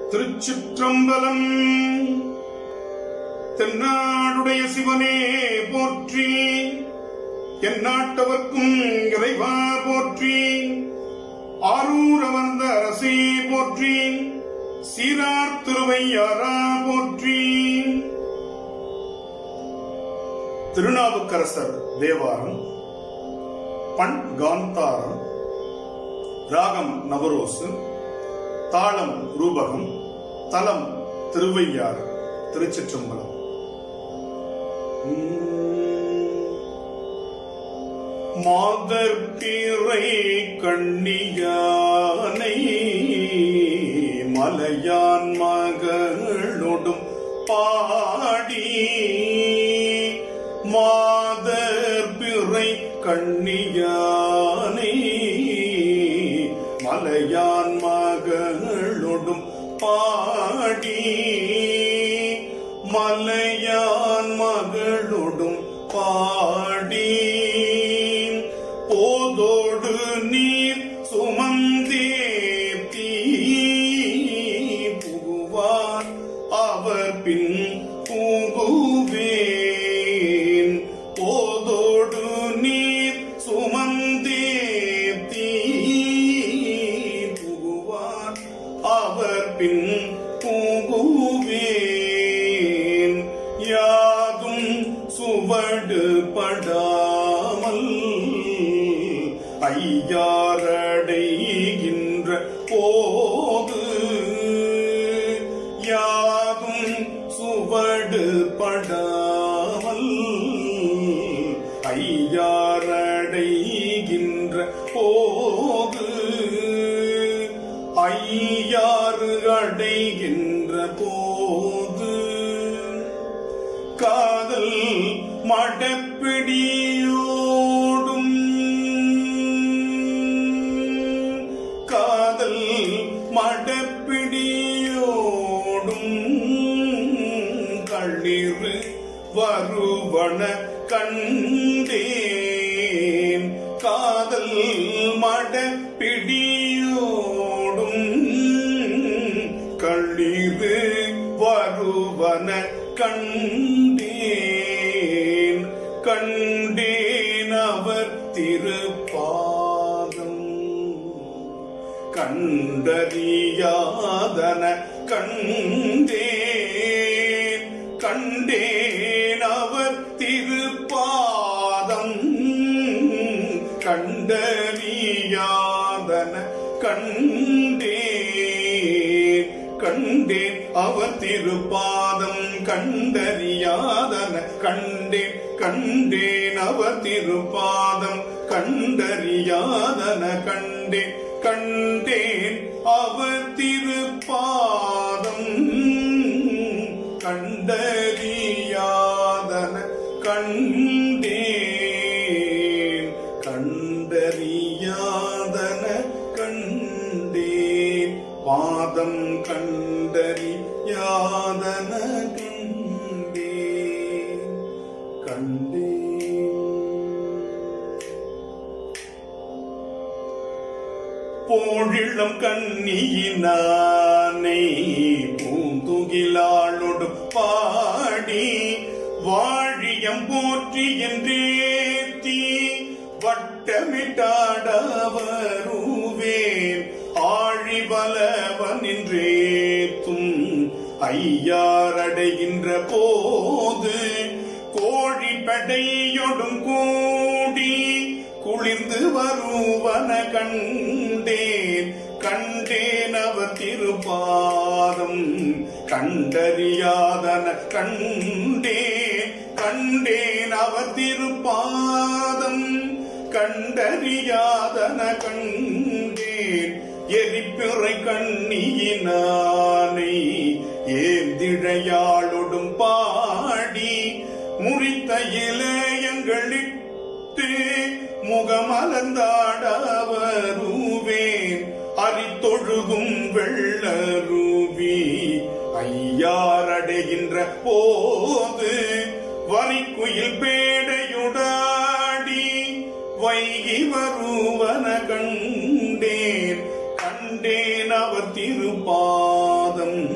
திருச்சிற்றம்பலம் தென்னாடுடைய சிவனே போற்றி எந்நாட்டவர்க்கும் இறைவா போற்றி ஆரூர் அமர்ந்த அரசே போற்றி சீரார் திருவையாரா போற்றி திருநாவுக்கரசர் தேவாரம் பண் காந்தாரம் ராகம் நவரோசு தாளம் ரூபகம் தலம் திருவையாறு திருச்சிற்றம்பலம் மாதர் பிறை கண்ணியானை மலையான் மகளொடும் பாடி மாதர் பிறை கண்ணியானை மலையான் மகளொடும் பாடி மலையான் மகளொடும் பாடி போதோடு நீர் சுமந்தேத்தி புகுவார் அவர் பின் புகுவேன் போதோடு நீர் சுமந்தேத்தி புகுவார் அவர் பின் புகுவேன் யாதும் சுவடு படாமல் ஐயாரடைகின்ற போது யாதும் சுவடு படாமல் ஐயாரடைகின்ற போது ஐயாறு அடைகின்ற போது காதல் மடப்பிடியோடும் காதல் மடப்பிடியோடும் கண்ணீர் வருவன கண்டேன் காதல் மடப்பிடியோடும் கண்ணீர் வருவன கண்டேன் கண்டேன் அவர் திருப்பாதம் கண்டறியாதன கண்டேன் கண்டேன் அவர் திருப்பாதம் கண்டறியாதன கண்டேன் கண்டேன் அவர் திருப்பாதம் கண்டறியாதன கண்டேன் கண்டேன் அவர் திருப்பாதம் கண்டறியாதன கண்டேன் கண்டேன் அவர் திருப்பாதம் கண்டறியாதன கண்டேன் கண்டறியாதன கண்டேன் பாதம் கண்டறியாதன கண்டேன் கண்டேன் போழிளம் கண்ணியினானை பூந்துகிலாளொடு பாடி வாழியம் போற்றி என்றேத்தி வட்டமிட்டாடவருவேன் ஆழிவலவன் என்றேத்தும் ஐயாரடைகின்ற போது கோழி படையொடும் கூடி குளிர்ந்து வருவன கண்டேன் கண்டேன் அவர் திருப்பாதம் கண்டறியாதன கண்டேன் கண்டேன் அவர் திருப்பாதம் கண்டறியாதன கண்டேன் எரிப்பிறை கண்ணியினானை ஏந்திழையாளொடும் பாடி முறித்த இளையங்களிட்டு முகமலர்ந்தாடவருவேன் அரித்தொழுகும் வெள்ளருவி ஐயாரடைகின்ற போது வரிக்குயில் பேடையுடாடி வைகி வருவன கண்டேன் கண்டேன் அவர் திருப்பாதம்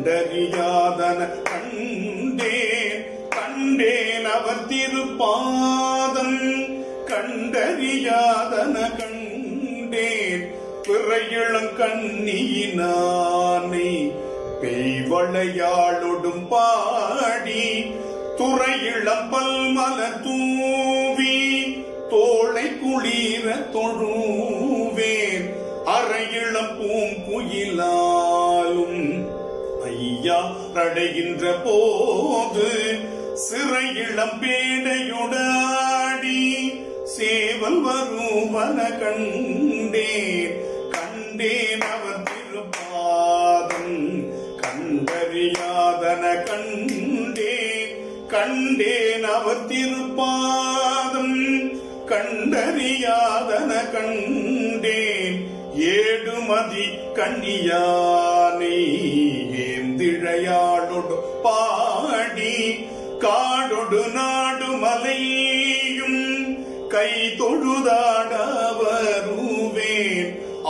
கண்டறியாதன கண்டேன் கண்டேன் அவர் திருப்பாதம் கண்டறியாதன கண்டேன் பிறையிளம் கண்ணியினானே பெய்வளையாளொடும் பாடி துறையிளம் பல்மல தூவி தோளை குளிர தொழுவேன் அறையிளம் பூங்குயிலாலும் ஐயா அடைகின்ற போது சிறையிளம் பேடையுடாடி சேவல் வருவன கண்டேன் கண்டேன் அவர் திருப்பாதம் கண்டறியாதன கண்டேன் கண்டேன் அவர் திருப்பாதம் கண்டறியாதன கண்டேன் ஏடுமதி கண்ணியானை ஏந்திழையாளொடு பாடி காடொடு நாடு மலையும் கை தொழுதாட வருவேன்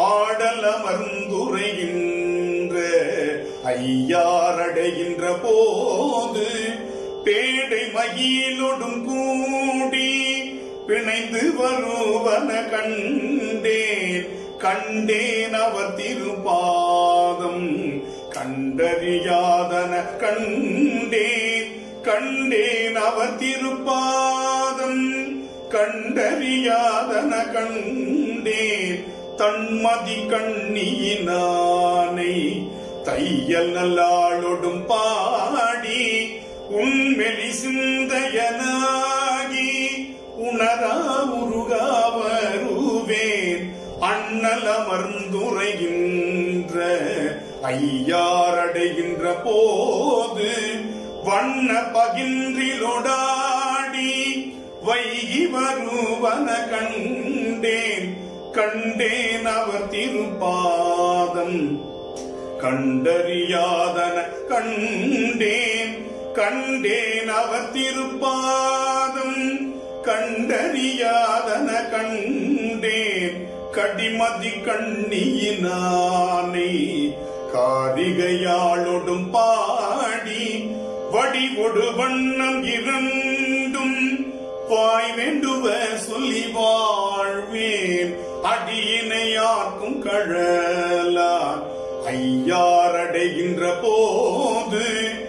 ஆடலமர்ந்துரைகின்ற ஐயாரடைகின்ற போது பேடை மகிழொடும் கூடி பிணைந்து வருவன கண்டேன் கண்டேன் அவர் திருப்பாதம் கண்டறியாதன கண்டேன் கண்டேன் அவர் திருப்பாதம் கண்டறியாதன கண்டேன் தன்மதி கண்ணியினானை தையல் நல்லாளொடும் பாடி உண்மெலி சிந்தையனாகி உணரா உருகா வருவேன் அண்ணல் அமர்ந்துரைகின்ற ஐயாரடைகின்ற போது வண்ண பகின்றிலொடாடி வைகி வருவன கண்டேன் கண்டேன் அவர் திருப்பாதம் கண்டறியாதன கண்டேன் கண்டேன் அவர் திருப்பாதம் கண்டறியாதன கண்டேன் கடிமதி கண்ணியினானை காரிகையாளொடும் பாடி வடிவொடு வண்ணம் இரண்டும் வாய் வேண்டுவ சொல்லி வாழ்வேன் அடியினையாக்கும் கழலார் ஐயாரடைகின்ற போது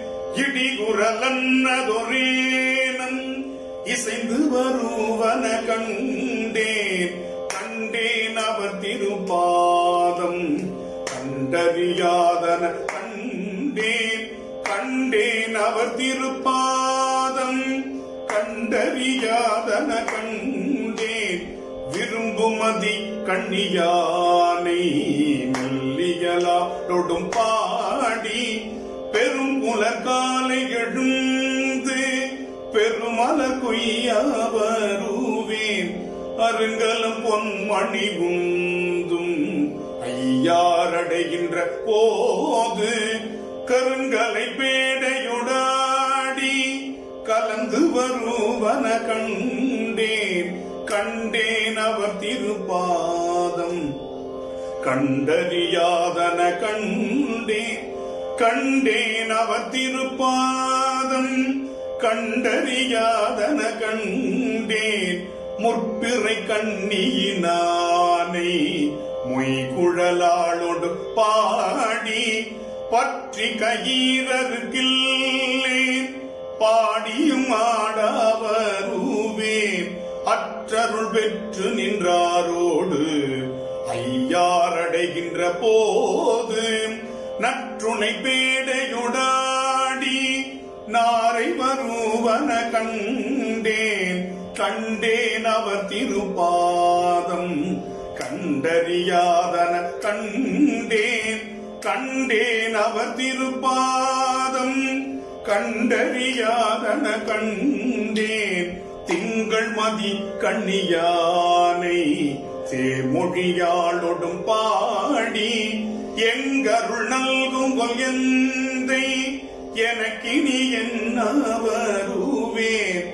இடிகுரலன்னதொரேனம் இசைந்து வருவன கண்டேன் கண்டேன் அவர் திருப்பாதம் கண்டறியாதன கண்டேன் கண்டேன் அவர் திருப்பாதம் கண்டறியாதன கண்டேன் விரும்புமதி கண்ணியானை மெல்லியலாடொடும் பாடி பெரும் புலக்காலை எழுந்து பெருமல கொய்யா வருவேன் அருங்கலம் பொன்மணி உந்தும் ஐயாரடைகின்ற போது கருங்கலை பேடையுடாடி கலந்து வருவன கண்டேன் கண்டேன் அவர் திருப்பாதம் கண்டறியாதன கண்டேன் கண்டேன் அவர் திருப்பாதம் கண்டறியாதன கண்டேன் முற்பிறை கண்ணியினானை மொய்குழலாளோடு பாடி பற்றி கயிறருக்கில்லேன் பாடியும் ஆடாவருவேன் அற்றருள் பெற்று நின்றாரோடு ஐயாரடைகின்ற போது நற்றுணை பேடையுடாடி நாரை வருவன கண்டேன் கண்டேன் அவர் திருப்பாதம் கண்டறியாதன கண்டேன் கண்டேன் அவர் திருப்பாதம் கண்டறியாதன கண்டேன் திங்கள் மதி கண்ணியானை சேர்மொழியாளொடும் பாடி எங்கருள் நல்கும் எந்தை எனக்கினி என்ன வருவேன்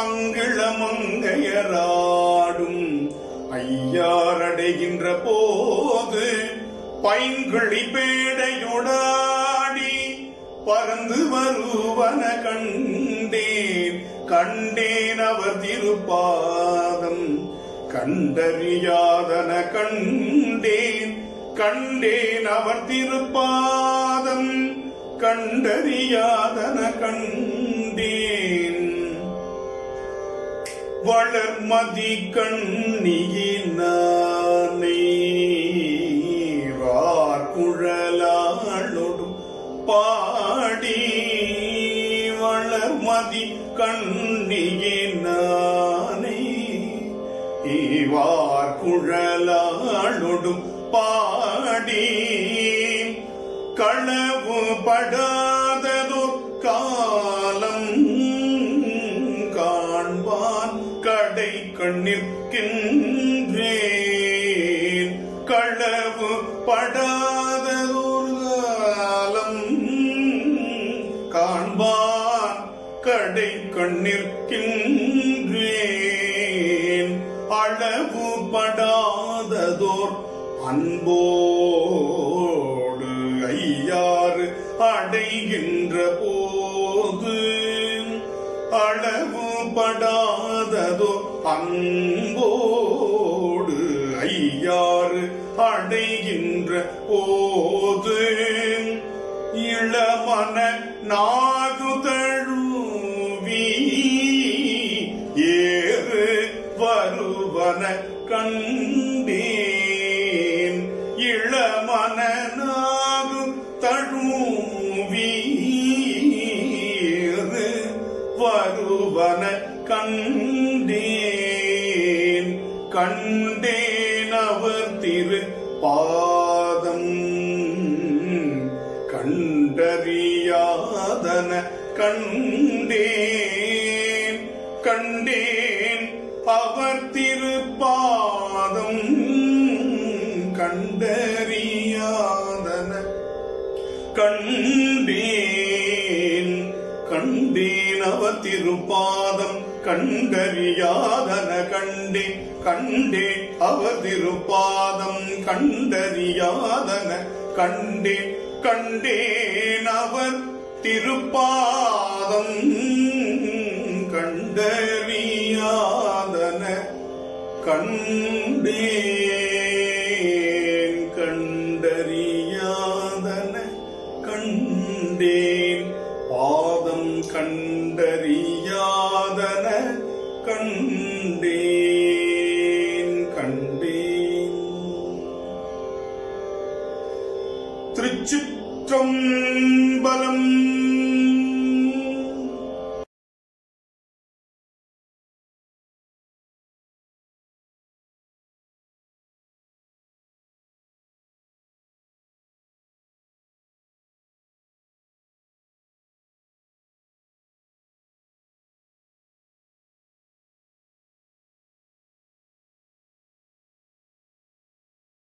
அங்கிளமங்கையராடும் ஐயாரடைகின்ற போது பைங்கிளி பேடையுடாடி பறந்து வருவன கண்டேன் கண்டேன் அவர் திருப்பாதம் கண்டறியாதன கண்டேன் கண்டேன் அவர் திருப்பாதம் கண்டறியாதன கண்டேன் வளர்மதி கண்ணியினானை குழலாளொடும் பாடி வளர்மதி கண்ணியினானை ஈவார் குழலாளொடும் பாடி களவு படாததோ காலம் காண்பான் கடை கண்ணிற்கின்றேன் களவு படாததோர் காலம் காண்பான் கடை கண்ணிற்கின்றேன் அளவு படாததோர் அன்போடு ஐயாறு அடைகின்ற போது அளவு படாததோ அன்போடு ஐயாறு அடைகின்ற போது இளமன நாகு தழுவி ஏறு வருவன கண்டேன் இளமன நாகு தழுவி ஏறு வருவன கண்டேன் கண்டேன் அவர் திரு பாதம் கண்டறியாதன கண்டேன் கண்டேன் அவர் திருப்பாதம் கண்டறியாதன கண்டேன் கண்டேன் அவர் திருப்பாதம் கண்டறியாதன கண்டே கண்டே அவர் திருப்பாதம் கண்டறியாதன கண்டே கண்டேன் அவர் திருப்பாதம் கண்டறியாதன கண்டேன் கண்டறியாதன கண்டேன் பாதம் கண்டறியாதன கண்டேன் கண்டேன் திருச்சிற்றம்பலம்